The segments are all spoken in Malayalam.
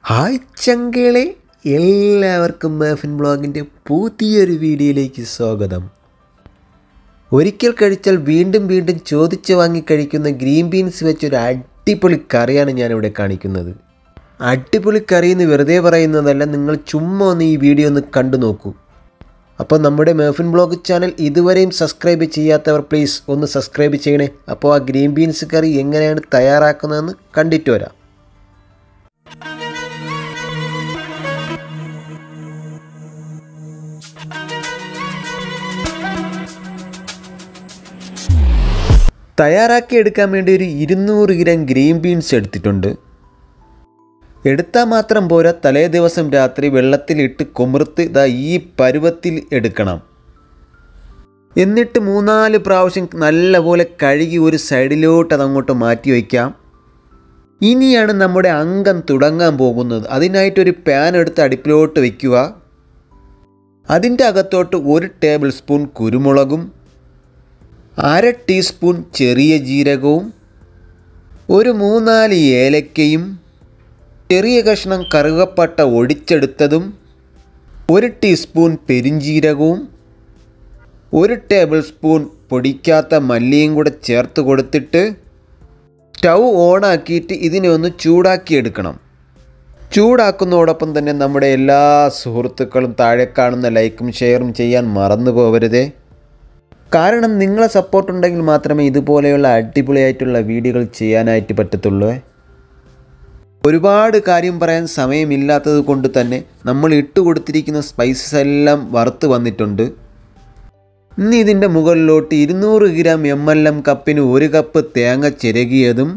ഹായ് ചങ്കളെ എല്ലാവർക്കും മേഫിൻ ബ്ലോഗിൻ്റെ പുതിയൊരു വീഡിയോയിലേക്ക് സ്വാഗതം ഒരിക്കൽ കഴിച്ചാൽ വീണ്ടും വീണ്ടും ചോദിച്ചു വാങ്ങി കഴിക്കുന്ന ഗ്രീൻ ബീൻസ് വെച്ചൊരു അടിപൊളി കറിയാണ് ഞാനിവിടെ കാണിക്കുന്നത് അടിപൊളി കറി എന്ന് വെറുതെ പറയുന്നതല്ല നിങ്ങൾ ചുമ്മാ ഒന്ന് ഈ വീഡിയോ ഒന്ന് കണ്ടു നോക്കൂ അപ്പോൾ നമ്മുടെ മേഫിൻ ബ്ലോഗ് ചാനൽ ഇതുവരെയും സബ്സ്ക്രൈബ് ചെയ്യാത്തവർ പ്ലീസ് ഒന്ന് സബ്സ്ക്രൈബ് ചെയ്യണേ അപ്പോൾ ആ ഗ്രീൻ ബീൻസ് കറി എങ്ങനെയാണ് തയ്യാറാക്കുന്നതെന്ന് കണ്ടിട്ട് വരാം തയ്യാറാക്കി എടുക്കാൻ വേണ്ടി ഒരു ഇരുന്നൂറ് ഗ്രാം ഗ്രീൻ ബീൻസ് എടുത്തിട്ടുണ്ട് എടുത്താൽ മാത്രം പോരാ തലേ ദിവസം രാത്രി വെള്ളത്തിലിട്ട് കുമിർത്ത് ഇതാ ഈ പരുവത്തിൽ എടുക്കണം എന്നിട്ട് മൂന്നാല് പ്രാവശ്യം നല്ലപോലെ കഴുകി ഒരു സൈഡിലോട്ട് അതങ്ങോട്ട് മാറ്റി വയ്ക്കാം ഇനിയാണ് നമ്മുടെ അംഗം തുടങ്ങാൻ പോകുന്നത് അതിനായിട്ടൊരു പാൻ എടുത്ത് അടുപ്പിലോട്ട് വയ്ക്കുക അതിൻ്റെ അകത്തോട്ട് ഒരു ടേബിൾ സ്പൂൺ കുരുമുളകും അര ടീസ്പൂൺ ചെറിയ ജീരകവും ഒരു മൂന്നാല് ഏലക്കയും ചെറിയ കഷ്ണം കറുകപ്പട്ട ഒടിച്ചെടുത്തതും ഒരു ടീസ്പൂൺ പെരിഞ്ജീരകവും ഒരു ടേബിൾ സ്പൂൺ പൊടിക്കാത്ത മല്ലിയും കൂടെ ചേർത്ത് കൊടുത്തിട്ട് സ്റ്റൗ ഓണാക്കിയിട്ട് ഇതിനെ ഒന്ന് ചൂടാക്കിയെടുക്കണം ചൂടാക്കുന്നതോടൊപ്പം തന്നെ നമ്മുടെ എല്ലാ സുഹൃത്തുക്കളും താഴെ കാണുന്ന ലൈക്കും ഷെയറും ചെയ്യാൻ മറന്നു പോകരുതേ കാരണം നിങ്ങളെ സപ്പോർട്ട് ഉണ്ടെങ്കിൽ മാത്രമേ ഇതുപോലെയുള്ള അടിപൊളിയായിട്ടുള്ള വീഡിയോകൾ ചെയ്യാനായിട്ട് പറ്റത്തുള്ളൂ ഒരുപാട് കാര്യം പറയാൻ സമയമില്ലാത്തത് കൊണ്ട് തന്നെ നമ്മൾ ഇട്ട് കൊടുത്തിരിക്കുന്ന സ്പൈസസ് എല്ലാം വറുത്ത് വന്നിട്ടുണ്ട് ഇനി ഇതിൻ്റെ മുകളിലോട്ട് ഇരുന്നൂറ് ഗ്രാം എം എൽ എം കപ്പിന് ഒരു കപ്പ് തേങ്ങ ചിരകിയതും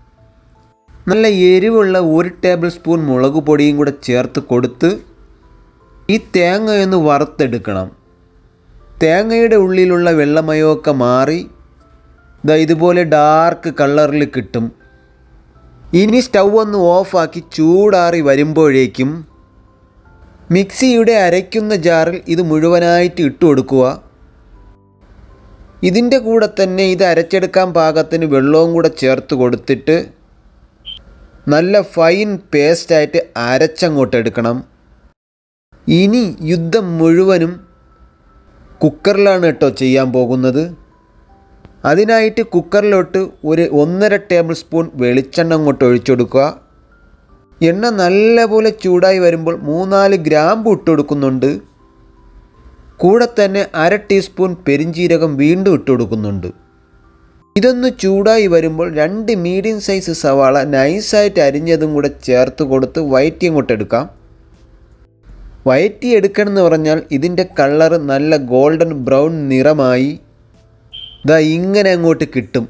നല്ല എരിവുള്ള ഒരു ടേബിൾ സ്പൂൺ മുളക് പൊടിയും കൂടെ ചേർത്ത് കൊടുത്ത് ഈ തേങ്ങയൊന്ന് വറുത്തെടുക്കണം തേങ്ങയുടെ ഉള്ളിലുള്ള വെള്ളമയമൊക്കെ മാറി ഇതാ ഇതുപോലെ ഡാർക്ക് കളറിൽ കിട്ടും ഇനി സ്റ്റൗ ഒന്ന് ഓഫാക്കി ചൂടാറി വരുമ്പോഴേക്കും മിക്സിയുടെ അരയ്ക്കുന്ന ജാറിൽ ഇത് മുഴുവനായിട്ട് ഇട്ട് കൊടുക്കുക ഇതിൻ്റെ കൂടെ തന്നെ ഇത് അരച്ചെടുക്കാൻ പാകത്തിന് വെള്ളവും കൂടെ ചേർത്ത് കൊടുത്തിട്ട് നല്ല ഫൈൻ പേസ്റ്റായിട്ട് അരച്ചങ്ങോട്ട് എടുക്കണം ഇനി യുദ്ധം മുഴുവനും കുക്കറിലാണ് കേട്ടോ ചെയ്യാൻ പോകുന്നത് അതിനായിട്ട് കുക്കറിലോട്ട് ഒരു ഒന്നര ടേബിൾ സ്പൂൺ വെളിച്ചെണ്ണ അങ്ങോട്ട് ഒഴിച്ചു കൊടുക്കുക എണ്ണ നല്ലപോലെ ചൂടായി വരുമ്പോൾ മൂന്നാല് ഗ്രാമ്പ് ഇട്ട് കൊടുക്കുന്നുണ്ട് കൂടെ തന്നെ അര ടീസ്പൂൺ പെരിഞ്ജീരകം വീണ്ടും ഇട്ട് കൊടുക്കുന്നുണ്ട് ഇതൊന്ന് ചൂടായി വരുമ്പോൾ രണ്ട് മീഡിയം സൈസ് സവാള നൈസായിട്ട് അരിഞ്ഞതും കൂടെ ചേർത്ത് കൊടുത്ത് വയറ്റി അങ്ങോട്ട് എടുക്കാം വയറ്റി എടുക്കണം എന്ന് പറഞ്ഞാൽ ഇതിൻ്റെ കളറ് നല്ല ഗോൾഡൻ ബ്രൗൺ നിറമായി ഇതാ ഇങ്ങനെ അങ്ങോട്ട് കിട്ടും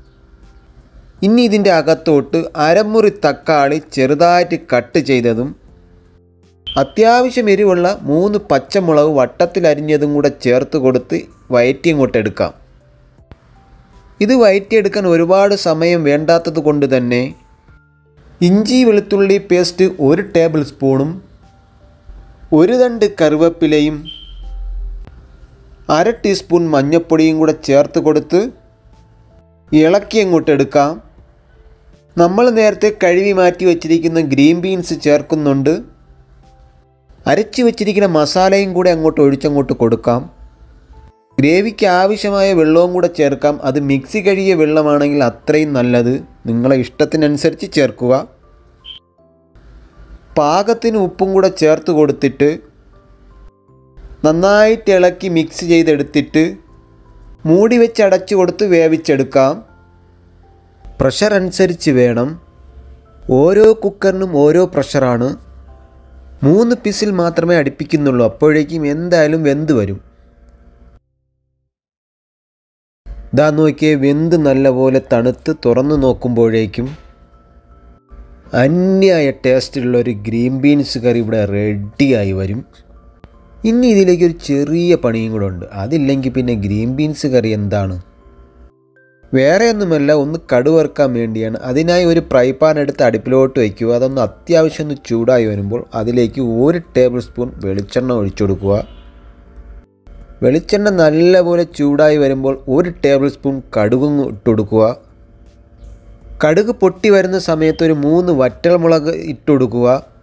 ഇനി ഇതിൻ്റെ അകത്തോട്ട് അരമുറി തക്കാളി ചെറുതായിട്ട് കട്ട് ചെയ്തതും അത്യാവശ്യം എരിവുള്ള മൂന്ന് പച്ചമുളക് വട്ടത്തിൽ അരിഞ്ഞതും കൂടെ ചേർത്ത് കൊടുത്ത് വയറ്റി അങ്ങോട്ട് എടുക്കാം ഇത് വയറ്റിയെടുക്കാൻ ഒരുപാട് സമയം വേണ്ടാത്തത് കൊണ്ട് തന്നെ ഇഞ്ചി വെളുത്തുള്ളി പേസ്റ്റ് ഒരു ടേബിൾ സ്പൂണും ഒരു തണ്ട് കറുവപ്പിലയും അര ടീസ്പൂൺ മഞ്ഞൾപ്പൊടിയും കൂടെ ചേർത്ത് കൊടുത്ത് ഇളക്കി അങ്ങോട്ട് എടുക്കാം നമ്മൾ നേരത്തെ കഴുകി മാറ്റി വച്ചിരിക്കുന്ന ഗ്രീൻ ബീൻസ് ചേർക്കുന്നുണ്ട് അരച്ച് വച്ചിരിക്കുന്ന മസാലയും കൂടെ അങ്ങോട്ട് ഒഴിച്ചങ്ങോട്ട് കൊടുക്കാം ഗ്രേവിക്ക് ആവശ്യമായ വെള്ളവും കൂടെ ചേർക്കാം അത് മിക്സി കഴുകിയ വെള്ളമാണെങ്കിൽ അത്രയും നല്ലത് നിങ്ങളെ ഇഷ്ടത്തിനനുസരിച്ച് ചേർക്കുക പാകത്തിന് ഉപ്പും കൂടെ ചേർത്ത് കൊടുത്തിട്ട് നന്നായിട്ട് ഇളക്കി മിക്സ് ചെയ്തെടുത്തിട്ട് മൂടി വെച്ച് അടച്ചു കൊടുത്ത് വേവിച്ചെടുക്കാം പ്രഷർ അനുസരിച്ച് വേണം ഓരോ കുക്കറിനും ഓരോ പ്രഷറാണ് മൂന്ന് പിസിൽ മാത്രമേ അടുപ്പിക്കുന്നുള്ളൂ അപ്പോഴേക്കും എന്തായാലും വെന്ത് വരും ഇതാ നോക്കിയേ വെന്ത് നല്ലപോലെ തണുത്ത് തുറന്നു നോക്കുമ്പോഴേക്കും അന്യായ ടേസ്റ്റുള്ള ഒരു ഗ്രീൻ ബീൻസ് കറി ഇവിടെ റെഡിയായി വരും ഇനി ഇതിലേക്ക് ഒരു ചെറിയ പണിയും കൂടെ ഉണ്ട് അതില്ലെങ്കിൽ പിന്നെ ഗ്രീൻ ബീൻസ് കറി എന്താണ് വേറെ ഒന്നുമല്ല ഒന്ന് കടുവറുക്കാൻ വേണ്ടിയാണ് അതിനായി ഒരു ഫ്രൈ പാൻ എടുത്ത് അടുപ്പിലോട്ട് വയ്ക്കുക അതൊന്ന് അത്യാവശ്യം ഒന്ന് ചൂടായി വരുമ്പോൾ അതിലേക്ക് ഒരു ടേബിൾ സ്പൂൺ വെളിച്ചെണ്ണ ഒഴിച്ചു കൊടുക്കുക വെളിച്ചെണ്ണ നല്ലപോലെ ചൂടായി വരുമ്പോൾ ഒരു ടേബിൾ സ്പൂൺ കടുകും ഇട്ട് കൊടുക്കുക കടുക് പൊട്ടി വരുന്ന സമയത്ത് ഒരു മൂന്ന് വറ്റൽമുളക് ഇട്ട് കൊടുക്കുക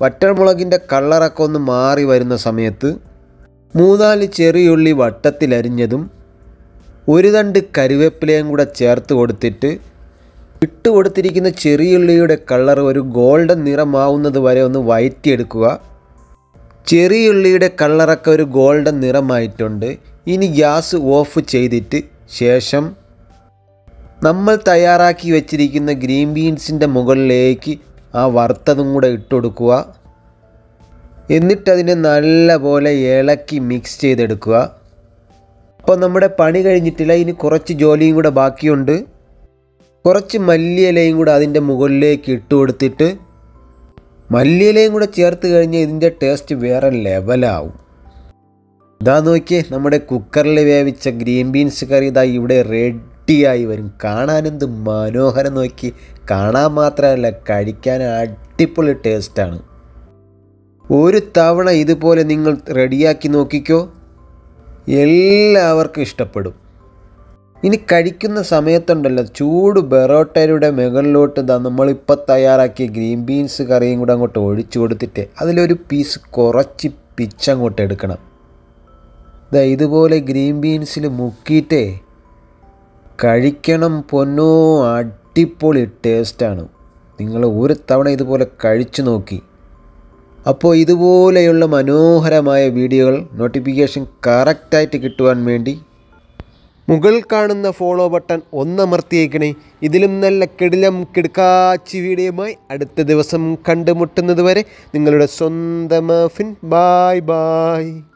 വറ്റൽമുളകിൻ്റെ കളറൊക്കെ ഒന്ന് മാറി വരുന്ന സമയത്ത് മൂന്നാല് ചെറിയുള്ളി വട്ടത്തിലരിഞ്ഞതും ഒരു തണ്ട് കരിവേപ്പിലയും കൂടെ ചേർത്ത് കൊടുത്തിട്ട് ഇട്ട് കൊടുത്തിരിക്കുന്ന ചെറിയുള്ളിയുടെ കളർ ഒരു ഗോൾഡൻ നിറമാവുന്നത് വരെ ഒന്ന് വയറ്റിയെടുക്കുക ചെറിയുള്ളിയുടെ കളറൊക്കെ ഒരു ഗോൾഡൻ നിറമായിട്ടുണ്ട് ഇനി ഗ്യാസ് ഓഫ് ചെയ്തിട്ട് ശേഷം നമ്മൾ തയ്യാറാക്കി വെച്ചിരിക്കുന്ന ഗ്രീൻ ബീൻസിൻ്റെ മുകളിലേക്ക് ആ വറുത്തതും കൂടെ ഇട്ട് കൊടുക്കുക എന്നിട്ടതിനെ നല്ലപോലെ ഇളക്കി മിക്സ് ചെയ്തെടുക്കുക അപ്പോൾ നമ്മുടെ പണി കഴിഞ്ഞിട്ടില്ല ഇനി കുറച്ച് ജോലിയും കൂടെ ബാക്കിയുണ്ട് കുറച്ച് മല്ലിയിലയും കൂടെ അതിൻ്റെ മുകളിലേക്ക് ഇട്ട് കൊടുത്തിട്ട് മല്ലിയിലയും കൂടെ ചേർത്ത് കഴിഞ്ഞാൽ ഇതിൻ്റെ ടേസ്റ്റ് വേറെ ലെവലാവും ഇതാ നോക്കിയേ നമ്മുടെ കുക്കറിൽ വേവിച്ച ഗ്രീൻ ബീൻസ് കറി ഇതാ ഇവിടെ റെഡിയായി വരും കാണാനെന്ത് മനോഹരം നോക്കി കാണാൻ മാത്രമല്ല കഴിക്കാൻ അടിപൊളി ടേസ്റ്റാണ് ഒരു തവണ ഇതുപോലെ നിങ്ങൾ റെഡിയാക്കി നോക്കിക്കോ എല്ലാവർക്കും ഇഷ്ടപ്പെടും ഇനി കഴിക്കുന്ന സമയത്തുണ്ടല്ലോ ചൂട് ബെറോട്ടയുടെ മുകളിലോട്ട് ഇതാ നമ്മളിപ്പോൾ തയ്യാറാക്കിയ ഗ്രീൻ ബീൻസ് കറിയും കൂടെ അങ്ങോട്ട് ഒഴിച്ചു കൊടുത്തിട്ട് അതിലൊരു പീസ് കുറച്ച് പിച്ചങ്ങോട്ട് എടുക്കണം ഇതാ ഇതുപോലെ ഗ്രീൻ ബീൻസിൽ മുക്കിയിട്ടേ കഴിക്കണം പൊന്നോ അടിപൊളി ടേസ്റ്റാണ് നിങ്ങൾ ഒരു തവണ ഇതുപോലെ കഴിച്ചു നോക്കി അപ്പോൾ ഇതുപോലെയുള്ള മനോഹരമായ വീഡിയോകൾ നോട്ടിഫിക്കേഷൻ കറക്റ്റായിട്ട് കിട്ടുവാൻ വേണ്ടി മുകൾ കാണുന്ന ഫോളോ ബട്ടൺ ഒന്നമർത്തിയേക്കണേ ഇതിലും നല്ല കിടിലം കിടക്കാച്ചി വീഡിയോയുമായി അടുത്ത ദിവസം കണ്ടുമുട്ടുന്നത് വരെ നിങ്ങളുടെ സ്വന്തം ഫിൻ ബായ് ബായ്